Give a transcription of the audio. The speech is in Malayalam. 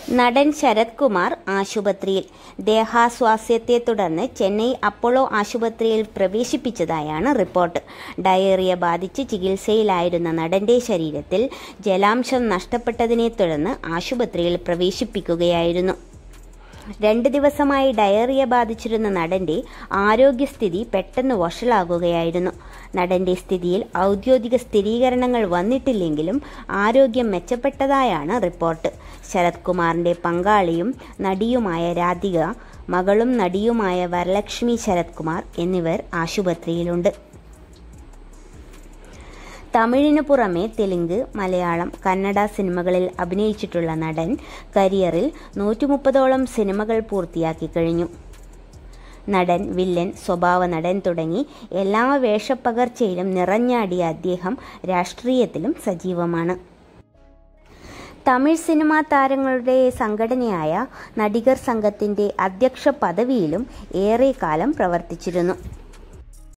നടൻ ശരത് കുമാർ ആശുപത്രിയിൽ ദേഹാസ്വാസ്ഥ്യത്തെ തുടർന്ന് ചെന്നൈ അപ്പോളോ ആശുപത്രിയിൽ പ്രവേശിപ്പിച്ചതായാണ് റിപ്പോർട്ട് ഡയേറിയ ബാധിച്ച് ചികിത്സയിലായിരുന്ന നടന്റെ ശരീരത്തിൽ ജലാംശം നഷ്ടപ്പെട്ടതിനെ തുടർന്ന് ആശുപത്രിയിൽ പ്രവേശിപ്പിക്കുകയായിരുന്നു രണ്ട് ദിവസമായി ഡയറിയ ബാധിച്ചിരുന്ന നടന്റെ ആരോഗ്യസ്ഥിതി പെട്ടെന്ന് വഷളാകുകയായിരുന്നു നടന്റെ സ്ഥിതിയിൽ ഔദ്യോഗിക സ്ഥിരീകരണങ്ങൾ വന്നിട്ടില്ലെങ്കിലും ആരോഗ്യം മെച്ചപ്പെട്ടതായാണ് റിപ്പോർട്ട് ശരത് കുമാറിന്റെ പങ്കാളിയും നടിയുമായ രാധിക മകളും നടിയുമായ വരലക്ഷ്മി ശരത് കുമാർ എന്നിവർ ആശുപത്രിയിലുണ്ട് തമിഴിനു പുറമെ തെലുങ്ക് മലയാളം കന്നഡ സിനിമകളിൽ അഭിനയിച്ചിട്ടുള്ള നടൻ കരിയറിൽ നൂറ്റി മുപ്പതോളം സിനിമകൾ പൂർത്തിയാക്കി കഴിഞ്ഞു നടൻ വില്ലൻ സ്വഭാവ നടൻ തുടങ്ങി എല്ലാ വേഷപ്പകർച്ചയിലും നിറഞ്ഞാടിയ അദ്ദേഹം രാഷ്ട്രീയത്തിലും സജീവമാണ് തമിഴ് സിനിമാ താരങ്ങളുടെ സംഘടനയായ നടികർ സംഘത്തിന്റെ അധ്യക്ഷ പദവിയിലും ഏറെക്കാലം പ്രവർത്തിച്ചിരുന്നു